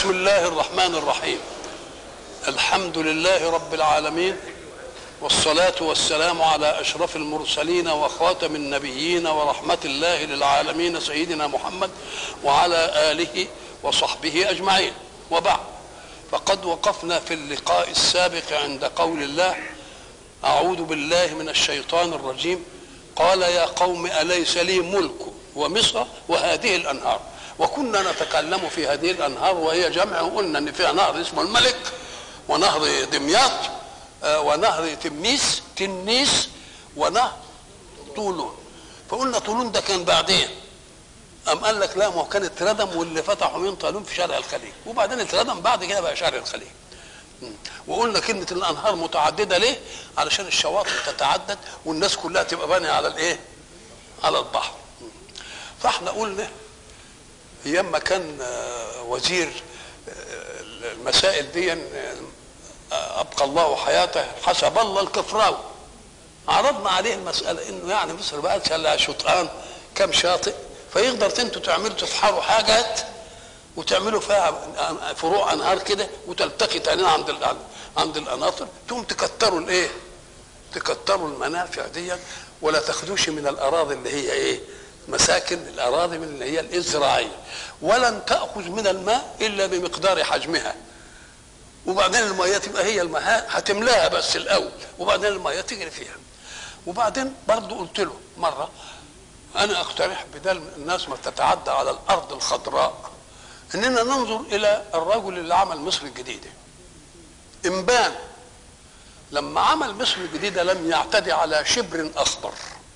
بسم الله الرحمن الرحيم الحمد لله رب العالمين والصلاة والسلام على أشرف المرسلين وخاتم النبيين ورحمة الله للعالمين سيدنا محمد وعلى آله وصحبه أجمعين وبعد فقد وقفنا في اللقاء السابق عند قول الله أعوذ بالله من الشيطان الرجيم قال يا قوم أليس لي ملك ومصر وهذه الأنهار وكنا نتكلم في هذه الأنهار وهي جمع وقلنا أن فيها نهر اسمه الملك ونهر دمياط آه، ونهر تميس تنيس ونهر طولون فقلنا طولون ده كان بعدين أم قال لك لا ما هو كان اتردم واللي فتحوا من طالون في شرق الخليج وبعدين اتردم بعد كده بقى شرق الخليج مم. وقلنا كلمة الأنهار متعددة ليه؟ علشان الشواطئ تتعدد والناس كلها تبقى بانية على الإيه؟ على البحر مم. فاحنا قلنا أيام ما كان آه، وزير آه، المسائل دي آه، أبقى الله حياته حسب الله الكفراوي عرضنا عليه المسألة إنه يعني مصر بقى لها شطآن كم شاطئ فيقدر انتوا تعملوا تفحروا حاجات وتعملوا فيها فروع انهار كده وتلتقي تاني عند ال- عند القناطر تقوم تكتروا الايه؟ تكتروا المنافع دي ولا تاخدوش من الاراضي اللي هي ايه؟ مساكن الاراضي من اللي هي الزراعيه ولن تاخذ من الماء الا بمقدار حجمها وبعدين الميه تبقى هي الماء هتملاها بس الاول وبعدين الميه تجري فيها وبعدين برضه قلت له مره انا اقترح بدل الناس ما تتعدى على الارض الخضراء اننا ننظر الى الرجل اللي عمل مصر الجديده انبان لما عمل مصر الجديده لم يعتدي على شبر اخضر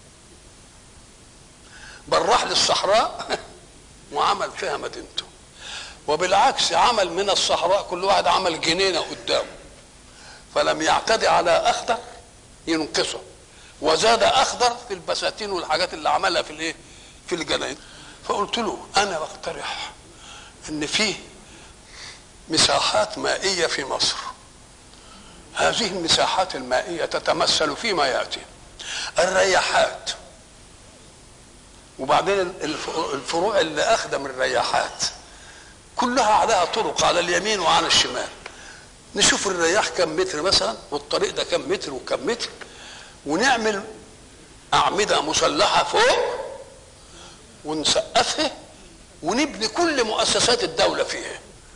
بل راح للصحراء وعمل فيها مدينته وبالعكس عمل من الصحراء كل واحد عمل جنينه قدامه فلم يعتدي على اخضر ينقصه وزاد اخضر في البساتين والحاجات اللي عملها في الايه في الجناين فقلت له انا بقترح ان فيه مساحات مائيه في مصر هذه المساحات المائيه تتمثل فيما ياتي الرياحات وبعدين الف- الفروع اللي اخدم الرياحات كلها عليها طرق على اليمين وعلى الشمال نشوف الرياح كم متر مثلا والطريق ده كم متر وكم متر ونعمل أعمدة مسلحة فوق ونسقفها ونبني كل مؤسسات الدولة فيها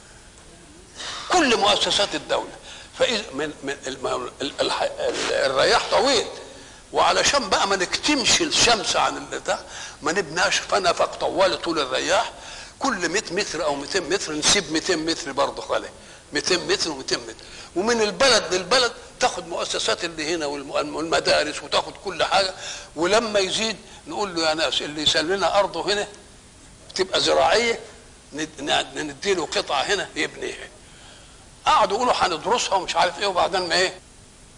كل مؤسسات الدولة فإذا من, من الم- ال- الح- ال- الرياح طويل وعلشان بقى ما نكتمش الشمس عن البتاع ما نبناش فنفق طوال طول الرياح كل 100 متر او 200 متر نسيب 200 متر برضه خالي 200 متر و200 متر ومن البلد للبلد تاخد مؤسسات اللي هنا والم- والمدارس وتاخد كل حاجه ولما يزيد نقول له يا ناس اللي يسلم لنا ارضه هنا تبقى زراعيه ند- ند- نديله قطعه هنا يبنيها قعدوا يقولوا هندرسها ومش عارف ايه وبعدين ما ايه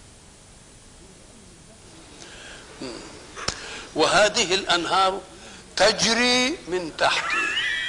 مم. وهذه الانهار تجري من تحته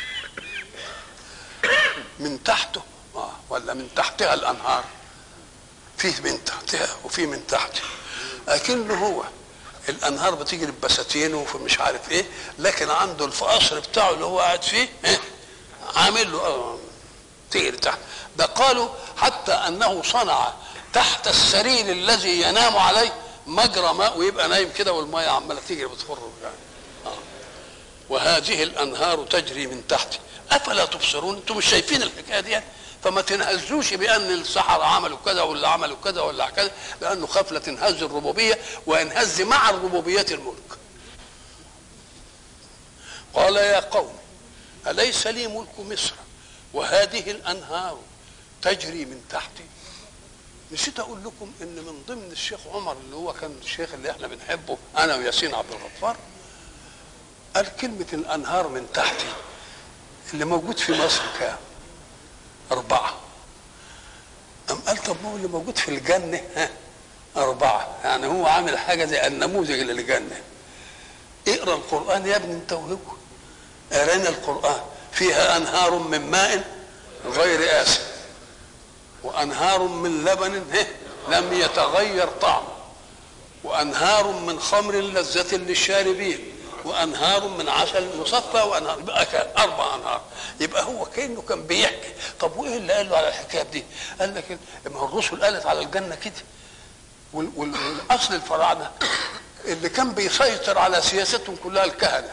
من تحته آه ولا من تحتها الانهار فيه من تحتها وفيه من تحته لكنه هو الانهار بتجري ببساتينه وفي مش عارف ايه لكن عنده القصر بتاعه اللي هو قاعد فيه إيه؟ عامل له آه تجري تحت ده قالوا حتى انه صنع تحت السرير الذي ينام عليه مجرى ماء ويبقى نايم كده والميه عماله تجري بتخر يعني آه. وهذه الانهار تجري من تحتي افلا تبصرون انتم مش شايفين الحكايه دي فما تنهزوش بان السحرة عملوا كذا ولا عملوا كذا ولا كذا لانه خاف لا تنهز الربوبيه وينهز مع الربوبيه الملك قال يا قوم اليس لي ملك مصر وهذه الانهار تجري من تحتي نسيت اقول لكم ان من ضمن الشيخ عمر اللي هو كان الشيخ اللي احنا بنحبه انا وياسين عبد الغفار قال كلمة الأنهار من تحتي اللي موجود في مصر كام؟ أربعة أم قال طب ما هو اللي موجود في الجنة ها أربعة يعني هو عامل حاجة زي النموذج للجنة اقرأ القرآن يا ابني أنت وهو قرينا القرآن فيها أنهار من ماء غير آسن وأنهار من لبن ها لم يتغير طعمه وأنهار من خمر لذة للشاربين وانهار من عسل مصفى وانهار يبقى كان اربع انهار يبقى هو كانه كان بيحكي طب وايه اللي قال له على الحكايه دي؟ قال لك ما هو الرسل قالت على الجنه كده وال- وال- والاصل الفراعنه اللي كان بيسيطر على سياستهم كلها الكهنه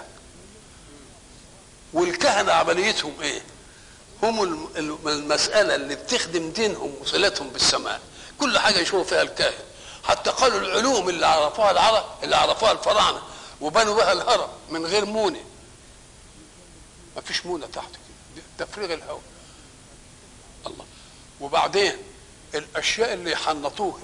والكهنه عمليتهم ايه؟ هم الم- الم- المساله اللي بتخدم دينهم وصلتهم بالسماء كل حاجه يشوفوا فيها الكاهن حتى قالوا العلوم اللي عرفوها العرب اللي عرفوها الفراعنه وبنوا بها الهرم من غير مونه ما فيش مونه تحت كده تفريغ الهواء الله وبعدين الاشياء اللي يحنطوها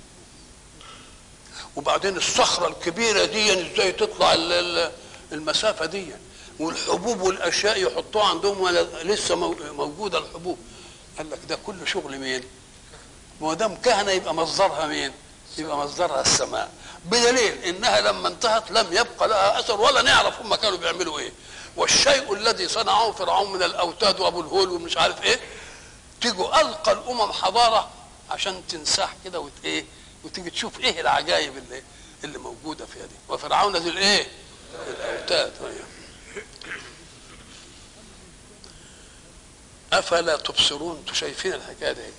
وبعدين الصخره الكبيره دي ازاي تطلع ال- ال- المسافه دي والحبوب والاشياء يحطوها عندهم ولا لسه مو- موجوده الحبوب قال لك ده كله شغل مين؟ ما دام كهنه يبقى مصدرها مين؟ يبقى مصدرها السماء بدليل انها لما انتهت لم يبقى لها اثر ولا نعرف هم كانوا بيعملوا ايه والشيء الذي صنعه فرعون من الاوتاد وابو الهول ومش عارف ايه تيجوا القى الامم حضاره عشان تنساح كده وت ايه وتيجي تشوف ايه العجائب اللي اللي موجوده فيها دي وفرعون ذي الايه الاوتاد أيوه. افلا تبصرون انتوا شايفين الحكايه دي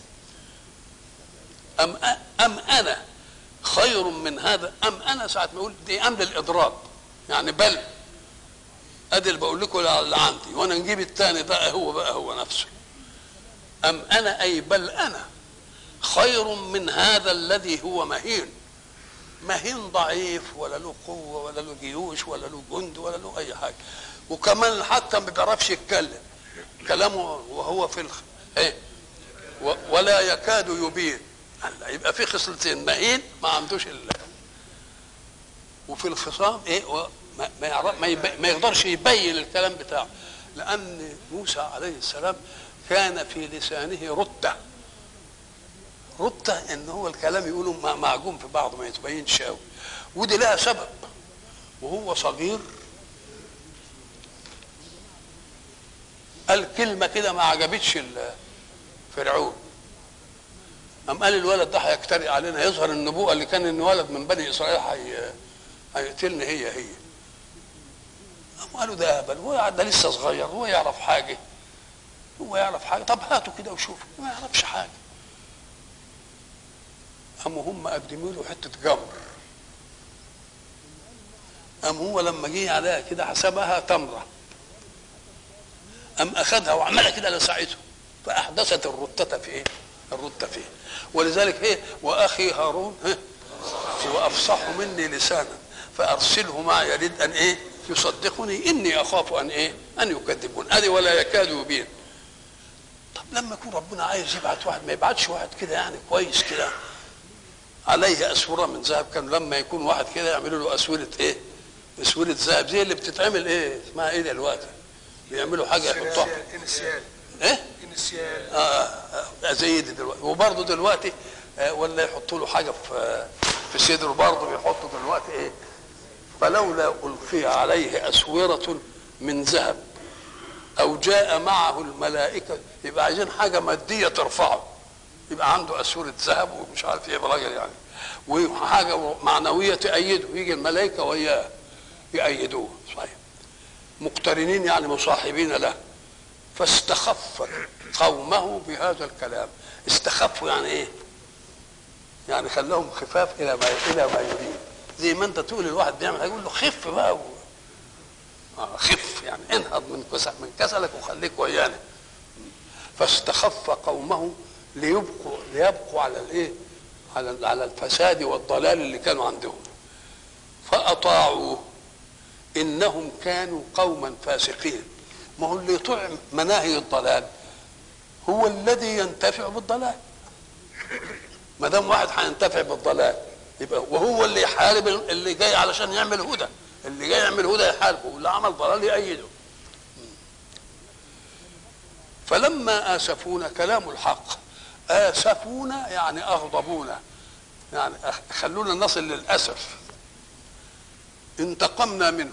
ام ام انا خير من هذا ام انا ساعه ما اقول دي ام للاضراب يعني بل ادي اللي بقول لكم اللي عندي وانا نجيب الثاني بقى هو بقى هو نفسه ام انا اي بل انا خير من هذا الذي هو مهين مهين ضعيف ولا له قوه ولا له جيوش ولا له جند ولا له اي حاجه وكمان حتى ما بيعرفش يتكلم كلامه وهو في الخ... ايه و... ولا يكاد يبين هلا يبقى في خصلتين مهين ما عندوش ال... وفي الخصام ايه و... ما ما, يعرف... ما, يب... ما يقدرش يبين الكلام بتاعه لان موسى عليه السلام كان في لسانه رته رته ان هو الكلام يقوله مع- معجون في بعضه ما يتبينش قوي ودي لها سبب وهو صغير قال كلمه كده ما عجبتش ال- فرعون قام قال الولد ده هيجترئ علينا يظهر النبوءه اللي كان ان ولد من بني اسرائيل هي هيقتلني هي هي قام قالوا ده هبل هو ده لسه صغير هو يعرف حاجه هو يعرف حاجه طب هاتوا كده وشوفوا ما يعرفش حاجه قاموا هم قدموا له حته جمر قام هو لما جه عليها كده حسبها تمره قام اخذها وعملها كده لسعته فاحدثت الرتة في ايه؟ الرتة فيه ولذلك ايه؟ واخي هارون ها هو افصح مني لسانا فارسله معي يريد ان ايه؟ يصدقني اني اخاف ان ايه؟ ان يكذبون ادي ولا يكاد يبين طب لما يكون ربنا عايز يبعت واحد ما يبعتش واحد كده يعني كويس كده عليه اسوره من ذهب كان لما يكون واحد كده يعملوا له اسوره ايه؟ اسوره ذهب زي اللي بتتعمل ايه؟ اسمها ايه دلوقتي؟ بيعملوا حاجه يحطوها انسيال ايه؟ انسيال آه آه زي دي دلوقتي وبرضه دلوقتي آه ولا يحطوا له حاجه في في صدره برضه بيحطوا دلوقتي ايه؟ فلولا القي عليه اسوره من ذهب او جاء معه الملائكه يبقى عايزين حاجه ماديه ترفعه يبقى عنده اسوره ذهب ومش عارف ايه براجل يعني وحاجه معنويه تأيده يجي الملائكه وياه يأيدوه صحيح مقترنين يعني مصاحبين له فاستخف قومه بهذا الكلام استخفوا يعني ايه يعني خلاهم خفاف الى ما الى ما يريد زي ما انت تقول الواحد بيعمل حاجة، يقول له خف بقى و... آه خف يعني انهض من كسل من كسلك وخليك ويانا فاستخف قومه ليبقوا ليبقوا على الايه على على الفساد والضلال اللي كانوا عندهم فاطاعوه انهم كانوا قوما فاسقين ما هو اللي يطيع مناهي الضلال هو الذي ينتفع بالضلال ما دام واحد هينتفع بالضلال يبقى وهو اللي يحارب اللي جاي علشان يعمل هدى اللي جاي يعمل هدى يحاربه واللي عمل ضلال يأيده فلما آسفونا كلام الحق آسفونا يعني أغضبونا يعني أخ- خلونا نصل للأسف انتقمنا منهم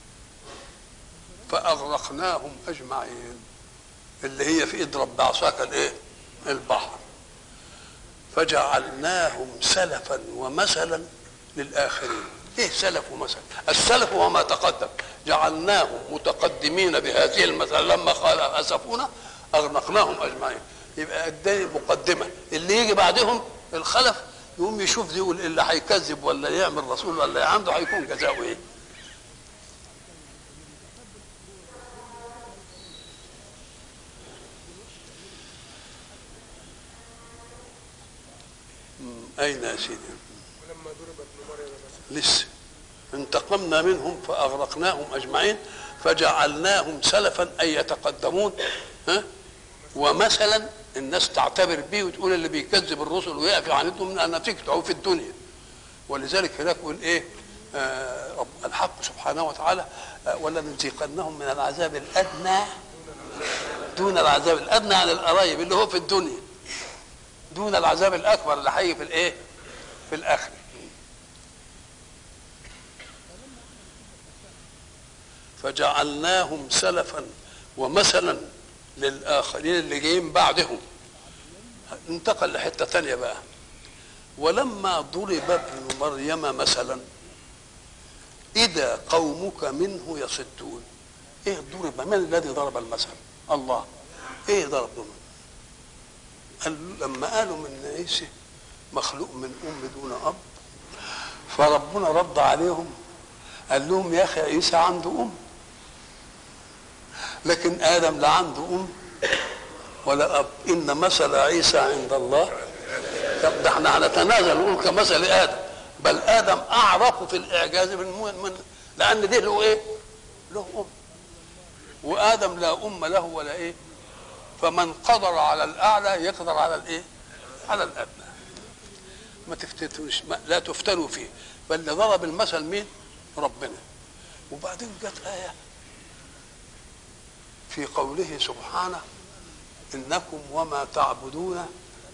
فأغرقناهم أجمعين اللي هي في اضرب بعصاك الايه البحر فجعلناهم سلفا ومثلا للآخرين ايه سلف ومثل السلف هو ما تقدم جعلناهم متقدمين بهذه المثل لما قال اسفونا اغرقناهم اجمعين يبقى اداني مقدمه اللي يجي بعدهم الخلف يقوم يشوف دي يقول اللي هيكذب ولا يعمل رسول ولا عنده هيكون جزاؤه ايه أين يا سيدي؟ ولما ضرب ابن مريم مثلا لسه انتقمنا منهم فأغرقناهم أجمعين فجعلناهم سلفا أي يتقدمون ها؟ ومثلا الناس تعتبر به وتقول اللي بيكذب الرسل ويقف عندهم أن نتيجته في الدنيا ولذلك هناك يقول إيه آه رب الحق سبحانه وتعالى آه ولنذيقنهم من العذاب الأدنى دون العذاب الأدنى عن القرايب اللي هو في الدنيا دون العذاب الأكبر اللي هيجي في الإيه في الآخرة فجعلناهم سلفا ومثلا للآخرين اللي جايين بعدهم انتقل لحتة تانية بقى ولما ضرب ابن مريم مثلا إذا قومك منه يصدون إيه ضرب من الذي ضرب المثل الله إيه ضرب منه قال لما قالوا من عيسى مخلوق من أم دون أب فربنا رد عليهم قال لهم يا أخي عيسى عنده أم لكن آدم لا عنده أم ولا أب إن مثل عيسى عند الله طب ده احنا هنتنازل نقول كمثل آدم بل آدم أعرف في الإعجاز من, من لأن ده له إيه؟ له أم وآدم لا أم له ولا إيه؟ فمن قدر على الأعلى يقدر على الإيه؟ على الأدنى ما تفتتوش ما لا تفتنوا فيه بل اللي ضرب المثل مين؟ ربنا وبعدين جت آية في قوله سبحانه إنكم وما تعبدون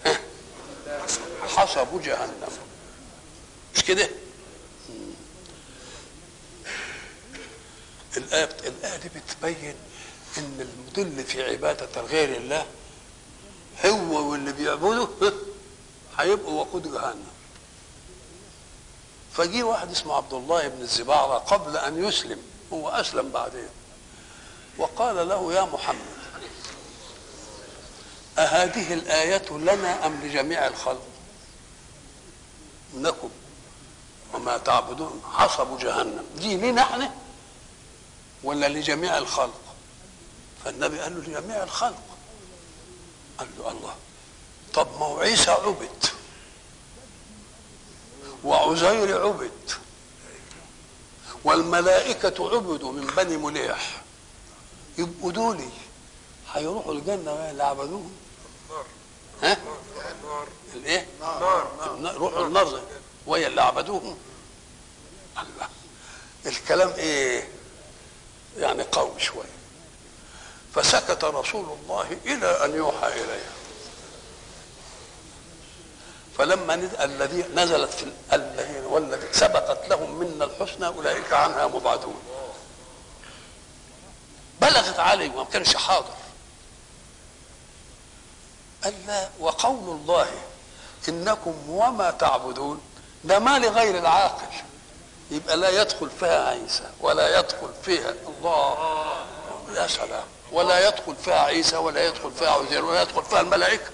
حسب جهنم مش كده؟ الآية الآية دي بتبين إن المضل في عبادة غير الله هو واللي بيعبده هيبقوا وقود جهنم فجي واحد اسمه عبد الله بن الزبارة قبل أن يسلم هو أسلم بعدين وقال له يا محمد أهذه الآية لنا أم لجميع الخلق إنكم وما تعبدون حصب جهنم دي لنا احنا ولا لجميع الخلق فالنبي قال له لجميع الخلق قال له الله طب ما هو عيسى عبد وعزير عبد والملائكة عبدوا من بني مليح يبقوا دولي هيروحوا الجنة اللي عبدوهم ها؟ نار الايه؟ نار النا- روحوا النار زي- وهي اللي عبدوهم الله الكلام ايه؟ يعني قوي شويه فسكت رسول الله الى ان يوحى اليه فلما ند- الذي نزلت في ال- الذين والذي سبقت لهم منا الحسنى اولئك عنها مبعدون بلغت عليه وما كانش حاضر قال لا وقول الله انكم وما تعبدون ده ما لغير العاقل يبقى لا يدخل فيها عيسى ولا يدخل فيها الله يا سلام ولا يدخل فيها عيسى ولا يدخل فيها عزير ولا يدخل فيها الملائكه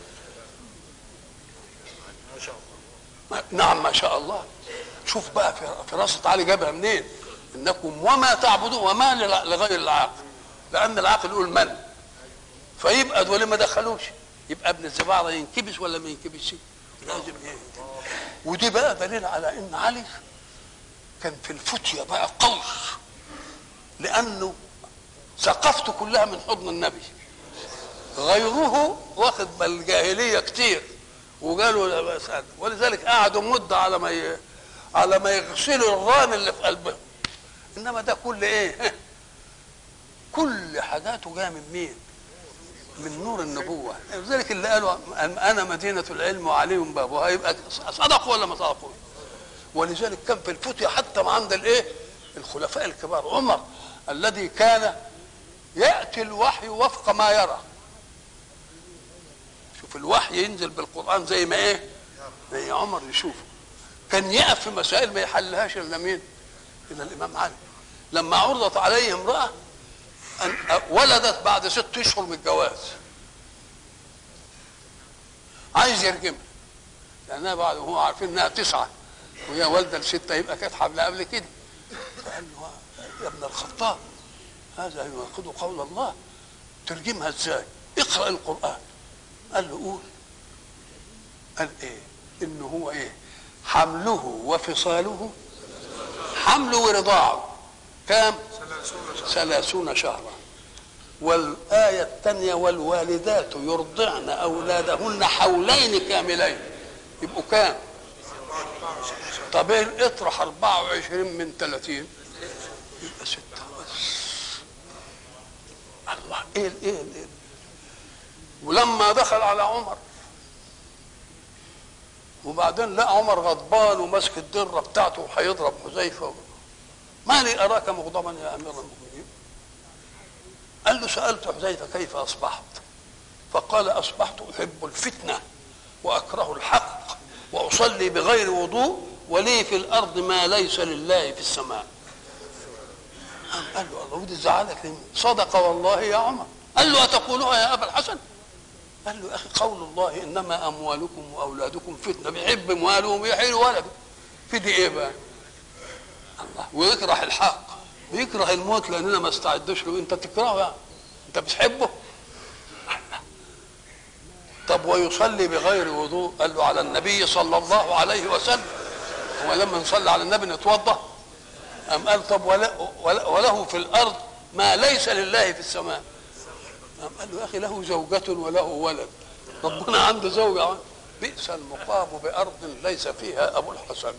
ما شاء الله نعم ما شاء الله شوف بقى في فراسة علي جابها منين انكم وما تعبدون وما لغير العاقل لان العاقل يقول من فيبقى دول ما دخلوش يبقى ابن الزبارة ينكبس ولا ما ينكبسش لازم ايه ودي بقى دليل على ان علي كان في الفتية بقى قوي لانه ثقافته كلها من حضن النبي غيره واخد بالجاهليه كتير وقالوا لا بأس هذا. ولذلك قعدوا مده على ما ي... على ما يغسلوا الران اللي في قلبهم انما ده كل ايه كل حاجاته جايه من مين من نور النبوه لذلك اللي قالوا انا مدينه العلم وعليهم بابها يبقى صدقوا ولا ما صدقوا ولذلك كان في الفتية حتى ما عند الايه الخلفاء الكبار عمر الذي كان ياتي الوحي وفق ما يرى شوف الوحي ينزل بالقران زي ما ايه زي عمر يشوفه كان يقف في مسائل ما يحلهاش الا مين الى الامام علي لما عرضت عليه امراه أن ولدت بعد ست اشهر من الجواز عايز يرجمها لانها بعد وهو عارفين انها تسعه وهي والده لسته يبقى كانت حامله قبل كده فقال له يا ابن الخطاب هذا يناقض قول الله ترجمها ازاي؟ اقرا القران قال له قول قال ايه؟ انه هو ايه؟ حمله وفصاله حمله ورضاعه كام؟ ثلاثون شهر ثلاثون شهرا والآية الثانية والوالدات يرضعن أولادهن حولين كاملين يبقوا كام؟ 24 شهر طب إيه اطرح 24 من 30 يبقى ستة بس الله ايه ال- ايه ال- ايه ولما دخل على عمر وبعدين لقى عمر غضبان وماسك الدره بتاعته وهيضرب حذيفه ما لي اراك مغضبا يا امير المؤمنين قال له سالت حذيفه كيف اصبحت فقال اصبحت احب الفتنه واكره الحق واصلي بغير وضوء ولي في الارض ما ليس لله في السماء قام قال له الله ودي زعلك ليه؟ صدق والله يا عمر قال له اتقولها يا ابا الحسن قال له يا اخي قول الله انما اموالكم واولادكم فتنه بيحب ماله وبيحيل ولده في دي ايه بقى؟ الله ويكره الحق ويكره الموت لاننا ما استعدوش له انت تكرهه يعني انت بتحبه طب ويصلي بغير وضوء قال له على النبي صلى الله عليه وسلم هو لما نصلي على النبي نتوضا أم قال طب ولا ولا- وله في الأرض ما ليس لله في السماء أم قال له يا أخي له زوجة وله ولد ربنا عنده زوجة بئس المقام بأرض ليس فيها أبو الحسن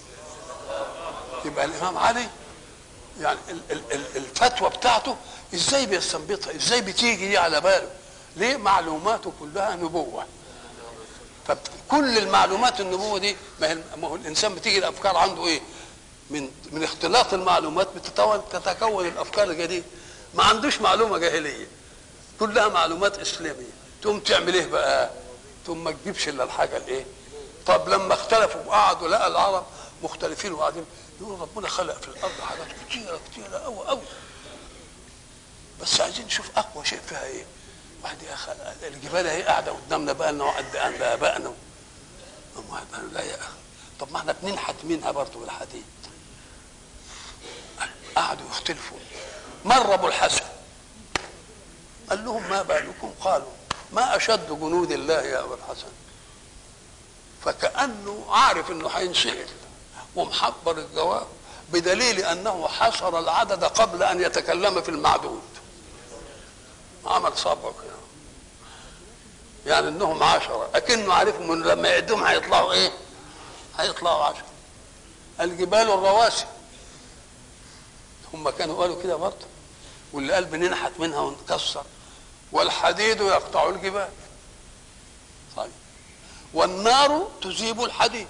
يبقى الإمام علي يعني ال- ال- ال- الفتوى بتاعته ازاي بيستنبطها ازاي بتيجي دي على باله ليه معلوماته كلها نبوه فكل المعلومات النبوه دي ما هي ما هو الانسان بتيجي الافكار عنده ايه من من اختلاط المعلومات بتتكون تتكون الافكار الجديده ما عندوش معلومه جاهليه كلها معلومات اسلاميه تقوم تعمل ايه بقى تقوم ما تجيبش الا الحاجه الايه طب لما اختلفوا وقعدوا لقى العرب مختلفين وقاعدين يقولوا ربنا خلق في الارض حاجات كتيره كتيره قوي قوي بس عايزين نشوف اقوى شيء فيها ايه واحد يا اخي الجبال اهي قاعده قدامنا بقى لنا وقد عند ابائنا قام واحد قال له لا يا اخي طب ما احنا بننحت منها برضه بالحديد قعدوا يختلفوا مر ابو الحسن قال لهم ما بالكم قالوا ما اشد جنود الله يا ابو الحسن فكانه عارف انه هينسال ومحبر الجواب بدليل انه حصر العدد قبل ان يتكلم في المعدود عمل صبعه كده يعني انهم عشرة اكنه عارفهم انه لما يعدهم هيطلعوا ايه هيطلعوا عشرة الجبال الرواسي هم كانوا قالوا كده برضه واللي قال بننحت منها ونكسر والحديد يقطع الجبال طيب والنار تذيب الحديد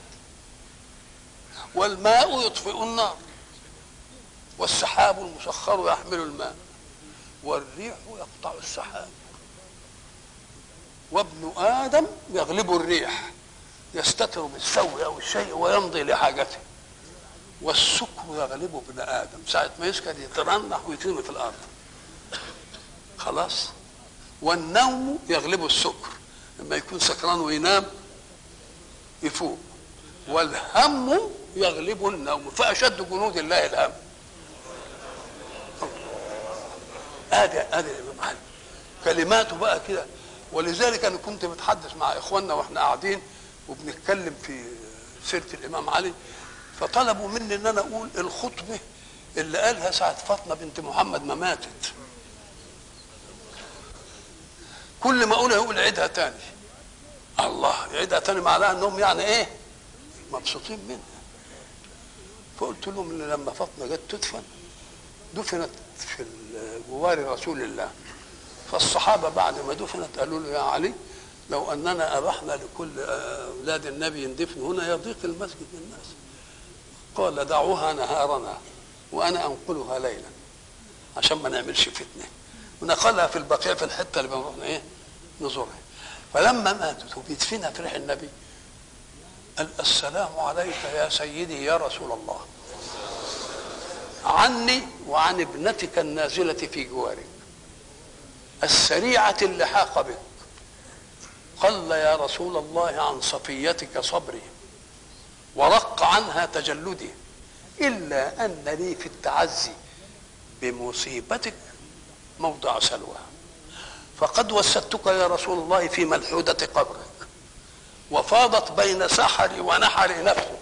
والماء يطفئ النار والسحاب المسخر يحمل الماء والريح يقطع السحاب وابن ادم يغلب الريح يستتر بالثوب او الشيء ويمضي لحاجته والسكر يغلب ابن ادم ساعه ما يسكر يترنح ويترمي في الارض خلاص والنوم يغلب السكر لما يكون سكران وينام يفوق والهم يغلب النوم فاشد جنود الله الهم ادي ادي الامام علي كلماته بقى كده ولذلك انا كنت بتحدث مع اخواننا واحنا قاعدين وبنتكلم في سيره الامام علي فطلبوا مني ان انا اقول الخطبه اللي قالها ساعه فاطمه بنت محمد ما ماتت كل ما اقولها يقول عيدها تاني الله يعيدها تاني معناها انهم يعني ايه مبسوطين منها فقلت لهم ان لما فاطمه جت تدفن دفنت في جوار رسول الله فالصحابه بعد ما دفنت قالوا له يا علي لو اننا ابحنا لكل اولاد النبي يندفن هنا يضيق المسجد بالناس قال دعوها نهارنا وانا انقلها ليلا عشان ما نعملش فتنه ونقلها في البقيع في الحته اللي بنروح ايه نزورها فلما ماتت وبيدفنها في ريح النبي قال السلام عليك يا سيدي يا رسول الله عني وعن ابنتك النازلة في جوارك السريعة اللحاق بك قل يا رسول الله عن صفيتك صبري ورق عنها تجلدي إلا أن لي في التعزي بمصيبتك موضع سلوى فقد وسدتك يا رسول الله في ملحودة قبرك وفاضت بين سحري ونحر نفسه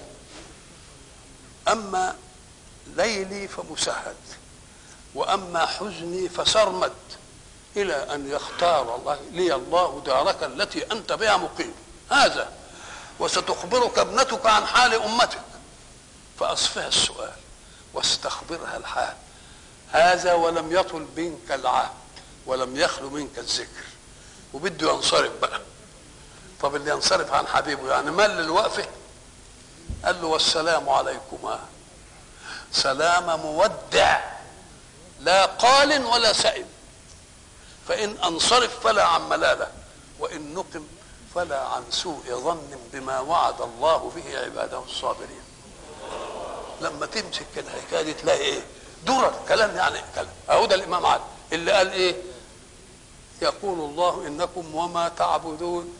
أما ليلي فمسهد وأما حزني فسرمد إلى أن يختار الله لي الله دارك التي أنت بها مقيم هذا وستخبرك ابنتك عن حال أمتك فأصفها السؤال واستخبرها الحال هذا ولم يطل منك العهد ولم يخلو منك الذكر وبده ينصرف بقى طب اللي ينصرف عن حبيبه يعني مل الوقفه قال له والسلام عليكما سلام مودع لا قال ولا سئم فإن أنصرف فلا عن ملالة وإن نقم فلا عن سوء ظن بما وعد الله به عباده الصابرين لما تمسك الحكايه دي تلاقي ايه درر كلام يعني كلام اهو ده الامام علي اللي قال ايه يقول الله انكم وما تعبدون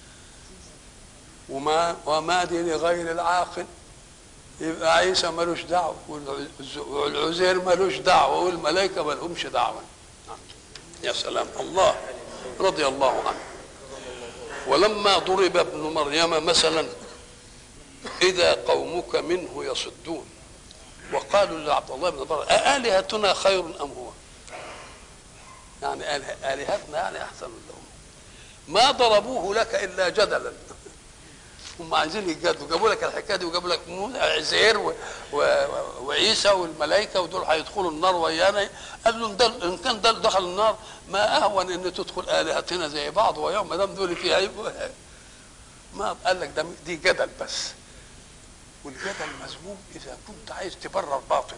وما وما دي لغير العاقل يبقى عيسى ملوش دعوه والعزير ملوش دعوه والملائكه ملهمش دعوه يا سلام الله رضي الله عنه ولما ضرب ابن مريم مثلا إذا قومك منه يصدون وقالوا لعبد الله بن بر أآلهتنا خير أم هو يعني آله- آلهتنا يعني أحسن لهم ما ضربوه لك إلا جدلا هم عايزين يجادلوا جابوا لك الحكايه دي وجابوا لك موسى عزير و... و... وعيسى والملائكه ودول هيدخلوا النار ويانا قال لهم ده ان كان ده دخل النار ما اهون ان تدخل الهتنا زي بعض ويوم ما دام دول فيها يبقوا ما قال لك ده دي جدل بس والجدل مذموم اذا كنت عايز تبرر باطل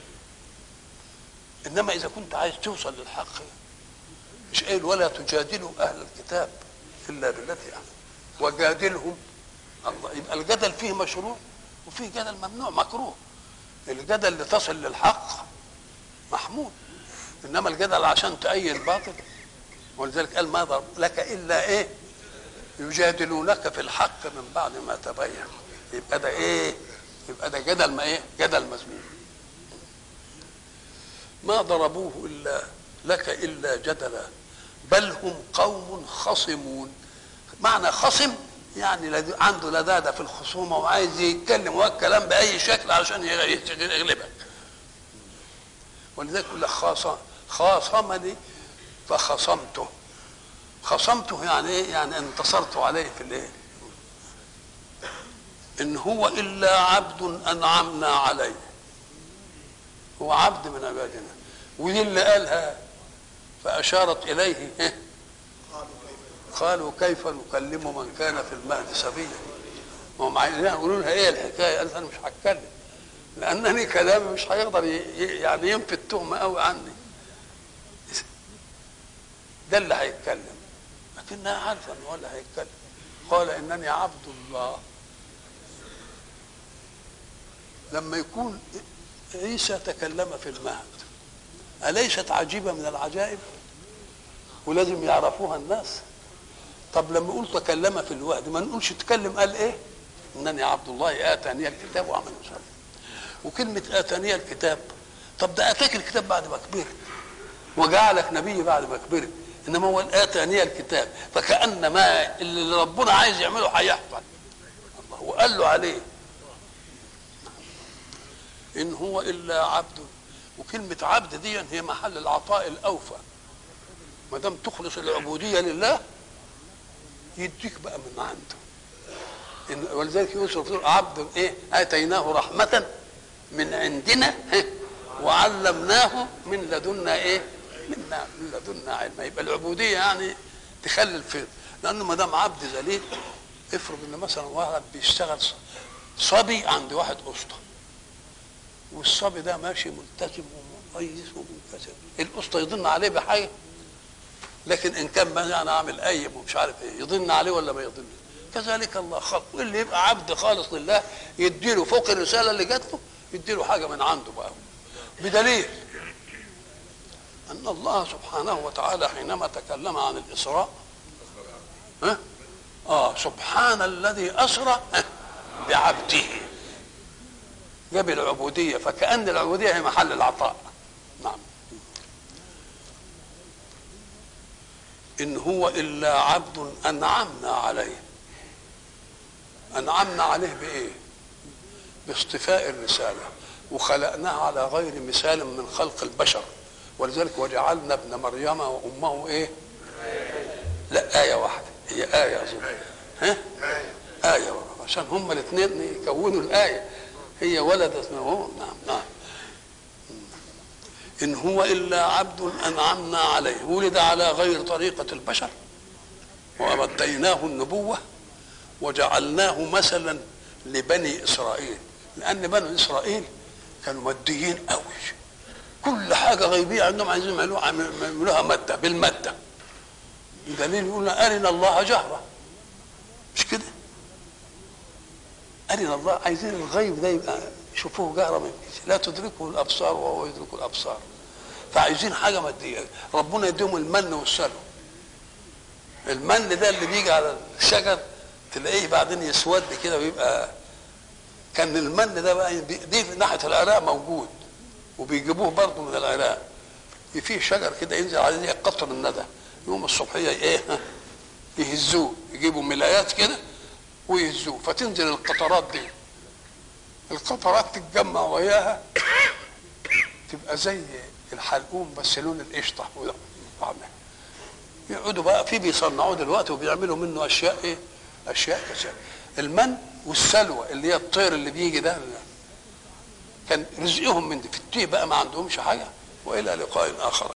انما اذا كنت عايز توصل للحق مش قايل ولا تجادلوا اهل الكتاب الا بالتي احسن وجادلهم الله يبقى الجدل فيه مشروع وفيه جدل ممنوع مكروه الجدل اللي تصل للحق محمود انما الجدل عشان تأيد باطل ولذلك قال ما ضرب لك الا ايه يجادلونك في الحق من بعد ما تبين يبقى ده ايه يبقى ده جدل ما ايه جدل مذموم ما ضربوه الا لك الا جدلا بل هم قوم خصمون معنى خصم يعني لد- عنده لدادة في الخصومة وعايز يتكلم والكلام بأي شكل عشان يغ- يغلبك ولذلك يقول لك خاص- خاصمني فخصمته خصمته يعني ايه؟ يعني انتصرت عليه في الايه؟ ان هو الا عبد انعمنا عليه هو عبد من عبادنا ودي اللي قالها فاشارت اليه إيه؟ قالوا كيف نكلم من كان في المهد سبيا هم عايزين يقولوا لها ايه الحكايه قالت انا مش هتكلم لانني كلامي مش هيقدر ي- ي- يعني ينفي التهمه قوي عني ده اللي هيتكلم لكنها عارفه ان هو اللي هيتكلم قال انني عبد الله لما يكون عيسى تكلم في المهد أليست عجيبة من العجائب ولازم يعرفوها الناس طب لما يقول تكلم في الوعد ما نقولش تكلم قال ايه انني عبد الله اتاني الكتاب وعمل وسلم وكلمه اتاني الكتاب طب ده اتاك الكتاب بعد ما كبرت وجعلك نبي بعد ما كبرت انما هو اتاني الكتاب فكان ما اللي ربنا عايز يعمله هيحصل الله وقال له عليه ان هو الا عبد وكلمه عبد دي هي محل العطاء الاوفى ما دام تخلص العبوديه لله يديك بقى من عنده إن ولذلك يوسف يقول عبد ايه اتيناه رحمه من عندنا إيه؟ وعلمناه من لدنا ايه من من لدنا علما يبقى العبوديه يعني تخلي الفيض لانه ما دام عبد ذليل افرض ان مثلا واحد بيشتغل صبي عند واحد اسطى والصبي ده ماشي ملتزم ومقيس ومنكسر الاسطى يضن عليه بحاجه لكن ان كان بقى انا عامل ايب ومش عارف ايه يضن عليه ولا ما يضن كذلك الله خلق واللي يبقى عبد خالص لله يديله فوق الرساله اللي جات له يديله حاجه من عنده بقى بدليل أن الله سبحانه وتعالى حينما تكلم عن الإسراء ها؟ آه سبحان الذي أسرى ها؟ بعبده جاب العبودية فكأن العبودية هي محل العطاء نعم إن هو إلا عبد أنعمنا عليه أنعمنا عليه بإيه؟ باصطفاء الرسالة وخلقناه على غير مثال من خلق البشر ولذلك وجعلنا ابن مريم وأمه إيه؟ لا آية واحدة هي آية أظن ها؟ آية واحدة عشان هما الاثنين يكونوا الآية هي ولدت منه نعم نعم إن هو إلا عبد أنعمنا عليه ولد على غير طريقة البشر ومديناه النبوة وجعلناه مثلا لبني إسرائيل لأن بني إسرائيل كانوا ماديين قوي كل حاجة غيبية عندهم عايزين يعملوها يعملوها مادة بالمادة بدليل يقول أرنا الله جهرة مش كده أرنا الله عايزين الغيب ده يبقى يشوفوه جهرة ما يمكنش لا تدركه الأبصار وهو يدرك الأبصار فعايزين حاجة مادية ربنا يديهم المن والسلوى المن ده اللي بيجي على الشجر تلاقيه بعدين يسود كده ويبقى كان المن ده بقى دي في ناحيه العراق موجود وبيجيبوه برضه من العراق في شجر كده ينزل عليه قطر الندى يوم الصبحيه ايه يهزوه يجيبوا ملايات كده ويهزوه فتنزل القطرات دي القطرات تتجمع وياها تبقى زي الحلقوم بس لون القشطه يقعدوا بقى في بيصنعوه دلوقتي وبيعملوا منه اشياء ايه؟ اشياء كثيره المن والسلوى اللي هي الطير اللي بيجي ده كان رزقهم من دي في التيه بقى ما عندهمش حاجه والى لقاء اخر